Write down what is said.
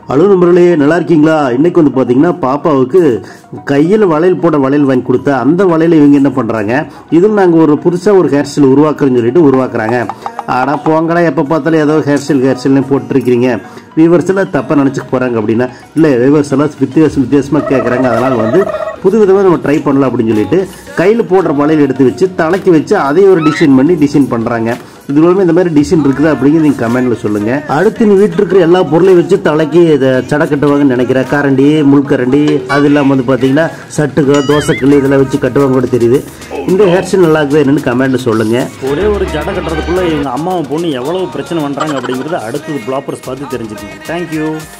hello நண்பர்களே நல்லா இருக்கீங்களா இன்னைக்கு வந்து பார்த்தீங்கன்னா பாப்பாவுக்கு கையில் வளையல் போட வளையல் வாங்கி கொடுத்தா அந்த வளையலை இவங்க என்ன பண்ணுறாங்க இதில் நாங்கள் ஒரு புதுசாக ஒரு ஹேர் ஸ்டைல் உருவாக்குறோன்னு சொல்லிட்டு உருவாக்குறாங்க ஆடா போங்கடா எப்போ பார்த்தாலும் ஏதோ ஹேர் ஸ்டைல் ஹேர் ஸ்டைல்னு போட்டுருக்கிறீங்க வியூவர்ஸ் எல்லாம் தப்பாக நினச்சிக்க போகிறாங்க அப்படின்னா இல்லை வியூவர்ஸ் எல்லாம் வித்தியாசம் வித்தியாசமாக கேட்குறாங்க அதனால் வந்து புது விதமாக நம்ம ட்ரை பண்ணலாம் அப்படின்னு சொல்லிட்டு கையில் போடுற வளையல் எடுத்து வச்சு தலைக்கு வச்சு அதையும் ஒரு டிசைன் பண்ணி டிசைன் பண்ணுறாங்க இது மூலமா இந்த மாதிரி டிசைன் இருக்குதா அப்படிங்கிறது நீங்கள் கமெண்ட்ல சொல்லுங்க அடுத்து நீ வீட்டில் இருக்கிற எல்லா பொருளையும் வச்சு தலைக்கு இதை சடை கட்டுவாங்கன்னு நினைக்கிறேன் கரண்டி முள்கரண்டி அது இல்லாமல் வந்து பார்த்தீங்கன்னா சட்டுக்கு தோசைக்கல் இதெல்லாம் வச்சு கட்டுவாங்க கூட தெரியுது இந்த ஹேர் ஸ்டைல் நல்லா இருக்குது என்னன்னு கமெண்ட்ல சொல்லுங்க ஒரே ஒரு ஜடை கட்டுறதுக்குள்ள எங்கள் அம்மாவும் பொண்ணு எவ்வளவு பிரச்சனை பண்ணுறாங்க அப்படிங்கிறத அடுத்தது ப்ளாப்பர்ஸ் பார்த்து தெரிஞ்சுக்கணும் தேங்க்யூ